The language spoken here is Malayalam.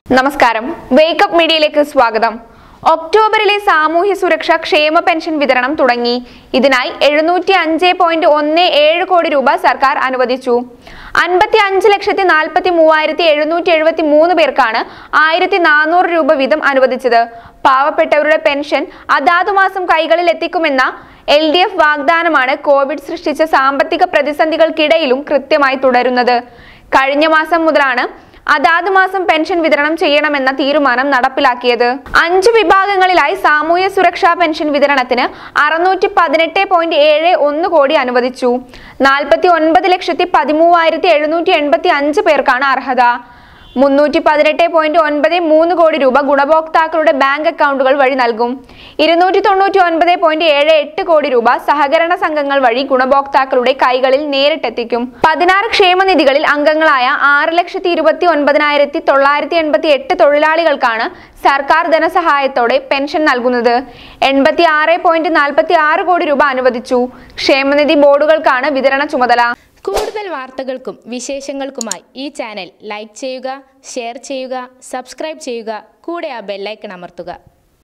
നമസ്കാരം വേക്കപ്പ് മീഡിയയിലേക്ക് സ്വാഗതം ഒക്ടോബറിലെ സാമൂഹ്യ സുരക്ഷ ക്ഷേമ പെൻഷൻ വിതരണം തുടങ്ങി ഇതിനായി എഴുന്നൂറ്റി അഞ്ച് പോയിന്റ് ഒന്ന് ഏഴ് കോടി രൂപ സർക്കാർ അനുവദിച്ചു അൻപത്തി അഞ്ച് ലക്ഷത്തി നാൽപ്പത്തി മൂവായിരത്തി എഴുന്നൂറ്റി എഴുപത്തി മൂന്ന് പേർക്കാണ് ആയിരത്തി നാനൂറ് രൂപ വീതം അനുവദിച്ചത് പാവപ്പെട്ടവരുടെ പെൻഷൻ അതാതു മാസം കൈകളിൽ എത്തിക്കുമെന്ന എൽ ഡി എഫ് വാഗ്ദാനമാണ് കോവിഡ് സൃഷ്ടിച്ച സാമ്പത്തിക പ്രതിസന്ധികൾക്കിടയിലും കൃത്യമായി തുടരുന്നത് കഴിഞ്ഞ മാസം മുതലാണ് അതാത് മാസം പെൻഷൻ വിതരണം ചെയ്യണമെന്ന തീരുമാനം നടപ്പിലാക്കിയത് അഞ്ച് വിഭാഗങ്ങളിലായി സാമൂഹ്യ സുരക്ഷാ പെൻഷൻ വിതരണത്തിന് അറുന്നൂറ്റി പതിനെട്ട് പോയിന്റ് ഏഴ് ഒന്ന് കോടി അനുവദിച്ചു നാൽപ്പത്തി ഒൻപത് ലക്ഷത്തി പതിമൂവായിരത്തി എഴുന്നൂറ്റി എൺപത്തി അഞ്ച് പേർക്കാണ് അർഹത മുന്നൂറ്റി പതിനെട്ട് പോയിന്റ് ഒൻപത് മൂന്ന് കോടി രൂപ ഗുണഭോക്താക്കളുടെ ബാങ്ക് അക്കൗണ്ടുകൾ വഴി നൽകും ഇരുന്നൂറ്റി തൊണ്ണൂറ്റി ഒൻപത് പോയിന്റ് ഏഴ് എട്ട് കോടി രൂപ സഹകരണ സംഘങ്ങൾ വഴി ഗുണഭോക്താക്കളുടെ കൈകളിൽ നേരിട്ടെത്തിക്കും പതിനാറ് ക്ഷേമനിധികളിൽ അംഗങ്ങളായ ആറ് ലക്ഷത്തി ഇരുപത്തി ഒൻപതിനായിരത്തി തൊള്ളായിരത്തി എൺപത്തി എട്ട് തൊഴിലാളികൾക്കാണ് സർക്കാർ ധനസഹായത്തോടെ പെൻഷൻ നൽകുന്നത് എൺപത്തി ആറ് പോയിന്റ് നാൽപ്പത്തി ആറ് കോടി രൂപ അനുവദിച്ചു ക്ഷേമനിധി ബോർഡുകൾക്കാണ് വിതരണ ചുമതല കൂടുതൽ വാർത്തകൾക്കും വിശേഷങ്ങൾക്കുമായി ഈ ചാനൽ ലൈക്ക് ചെയ്യുക ഷെയർ ചെയ്യുക സബ്സ്ക്രൈബ് ചെയ്യുക കൂടെ ആ ബെല്ലൈക്കൺ അമർത്തുക